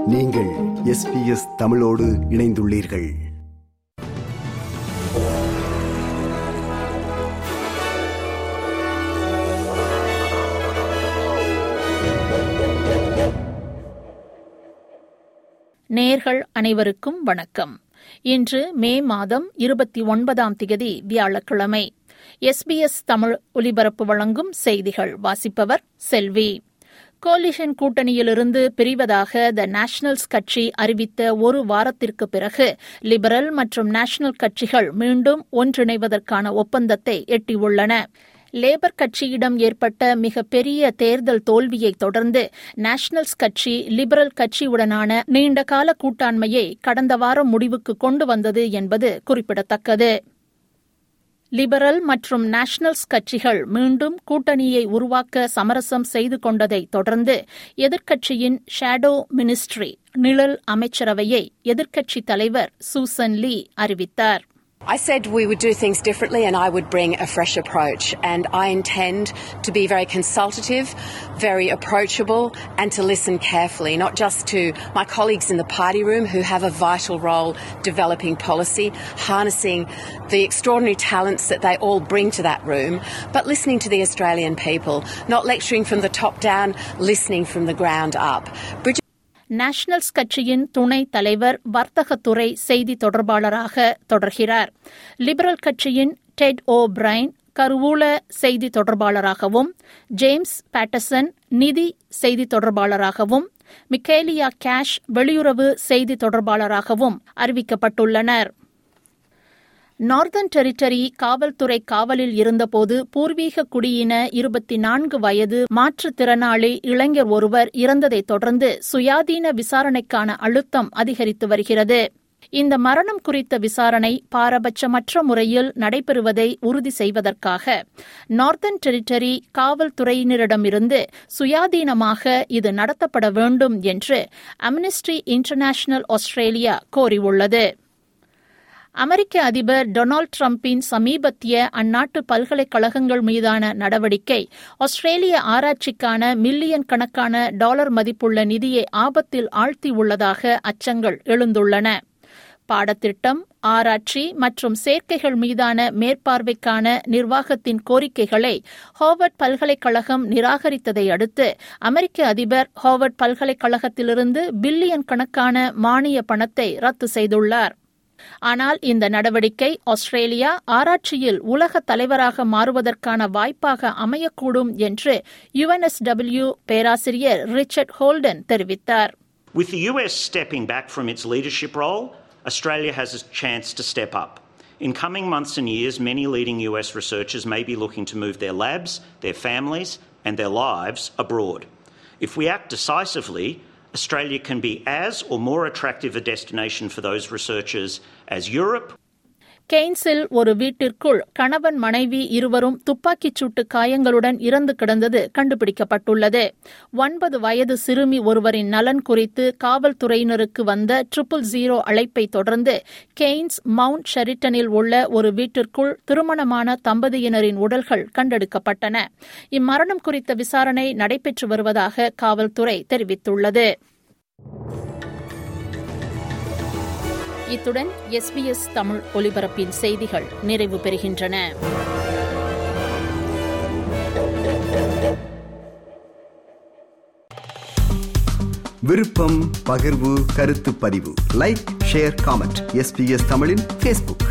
நீங்கள் எஸ்பிஎஸ் தமிழோடு இணைந்துள்ளீர்கள் நேர்கள் அனைவருக்கும் வணக்கம் இன்று மே மாதம் இருபத்தி ஒன்பதாம் திகதி வியாழக்கிழமை எஸ்பிஎஸ் தமிழ் ஒலிபரப்பு வழங்கும் செய்திகள் வாசிப்பவர் செல்வி கோலிஷன் கூட்டணியிலிருந்து பிரிவதாக த நேஷனல்ஸ் கட்சி அறிவித்த ஒரு வாரத்திற்கு பிறகு லிபரல் மற்றும் நேஷனல் கட்சிகள் மீண்டும் ஒன்றிணைவதற்கான ஒப்பந்தத்தை எட்டியுள்ளன லேபர் கட்சியிடம் ஏற்பட்ட மிகப்பெரிய தேர்தல் தோல்வியை தொடர்ந்து நேஷனல்ஸ் கட்சி லிபரல் கட்சியுடனான நீண்டகால கூட்டாண்மையை கடந்த வாரம் முடிவுக்கு கொண்டு வந்தது என்பது குறிப்பிடத்தக்கது லிபரல் மற்றும் நேஷனல்ஸ் கட்சிகள் மீண்டும் கூட்டணியை உருவாக்க சமரசம் செய்து கொண்டதை தொடர்ந்து எதிர்க்கட்சியின் ஷேடோ மினிஸ்ட்ரி நிழல் அமைச்சரவையை எதிர்க்கட்சித் தலைவர் சூசன் லீ அறிவித்தார் I said we would do things differently and I would bring a fresh approach. And I intend to be very consultative, very approachable, and to listen carefully, not just to my colleagues in the party room who have a vital role developing policy, harnessing the extraordinary talents that they all bring to that room, but listening to the Australian people, not lecturing from the top down, listening from the ground up. Bridget Nationals கட்சியின் துணைத் தலைவர் வர்த்தகத்துறை செய்தி தொடர்பாளராக தொடர்கிறார் Liberal கட்சியின் Ted O'Brien கருவூல செய்தி தொடர்பாளராகவும் ஜேம்ஸ் பேட்டசன் நிதி செய்தி தொடர்பாளராகவும் மிக்கேலியா கேஷ் வெளியுறவு செய்தி தொடர்பாளராகவும் அறிவிக்கப்பட்டுள்ளனர் நார்தன் டெரிட்டரி காவல்துறை காவலில் இருந்தபோது பூர்வீக குடியின இருபத்தி நான்கு வயது மாற்றுத்திறனாளி இளைஞர் ஒருவர் இறந்ததைத் தொடர்ந்து சுயாதீன விசாரணைக்கான அழுத்தம் அதிகரித்து வருகிறது இந்த மரணம் குறித்த விசாரணை பாரபட்சமற்ற முறையில் நடைபெறுவதை உறுதி செய்வதற்காக நார்தன் டெரிட்டரி காவல்துறையினரிடமிருந்து சுயாதீனமாக இது நடத்தப்பட வேண்டும் என்று அம்னிஸ்டி இன்டர்நேஷனல் ஆஸ்திரேலியா கோரியுள்ளது அமெரிக்க அதிபர் டொனால்டு டிரம்பின் சமீபத்திய அந்நாட்டு பல்கலைக்கழகங்கள் மீதான நடவடிக்கை ஆஸ்திரேலிய ஆராய்ச்சிக்கான மில்லியன் கணக்கான டாலர் மதிப்புள்ள நிதியை ஆபத்தில் ஆழ்த்தியுள்ளதாக அச்சங்கள் எழுந்துள்ளன பாடத்திட்டம் ஆராய்ச்சி மற்றும் சேர்க்கைகள் மீதான மேற்பார்வைக்கான நிர்வாகத்தின் கோரிக்கைகளை ஹோவர்ட் பல்கலைக்கழகம் நிராகரித்ததை அடுத்து அமெரிக்க அதிபர் ஹோவர்ட் பல்கலைக்கழகத்திலிருந்து பில்லியன் கணக்கான மானிய பணத்தை ரத்து செய்துள்ளார் ஆனால் இந்த நடவடிக்கை ஆஸ்திரேலியா ஆராய்ச்சியில் உலக தலைவராக மாறுவதற்கான வாய்ப்பாக அமையக்கூடும் என்று யுஎன்எஸ்டபிள்யூ பேராசிரியர் ரிச்சர்ட் ஹோல்டன் தெரிவித்தார் With the US stepping back from its leadership role, Australia has a chance to step up. In coming months and years, many leading US researchers may be looking to move their labs, their families, and their lives abroad. If we act decisively, Australia can be as or more attractive a destination for those researchers as Europe. கெய்ன்ஸில் ஒரு வீட்டிற்குள் கணவன் மனைவி இருவரும் துப்பாக்கிச் சூட்டு காயங்களுடன் இறந்து கிடந்தது கண்டுபிடிக்கப்பட்டுள்ளது ஒன்பது வயது சிறுமி ஒருவரின் நலன் குறித்து காவல்துறையினருக்கு வந்த ட்ரிபிள் ஜீரோ அழைப்பை தொடர்ந்து கெய்ன்ஸ் மவுண்ட் ஷெரிட்டனில் உள்ள ஒரு வீட்டிற்குள் திருமணமான தம்பதியினரின் உடல்கள் கண்டெடுக்கப்பட்டன இம்மரணம் குறித்த விசாரணை நடைபெற்று வருவதாக காவல்துறை தெரிவித்துள்ளது இத்துடன் எஸ்பிஎஸ் தமிழ் ஒலிபரப்பின் செய்திகள் நிறைவு பெறுகின்றன விருப்பம் பகிர்வு கருத்து பதிவு லைக் ஷேர் காமெண்ட் எஸ்பிஎஸ் தமிழின் ஃபேஸ்புக்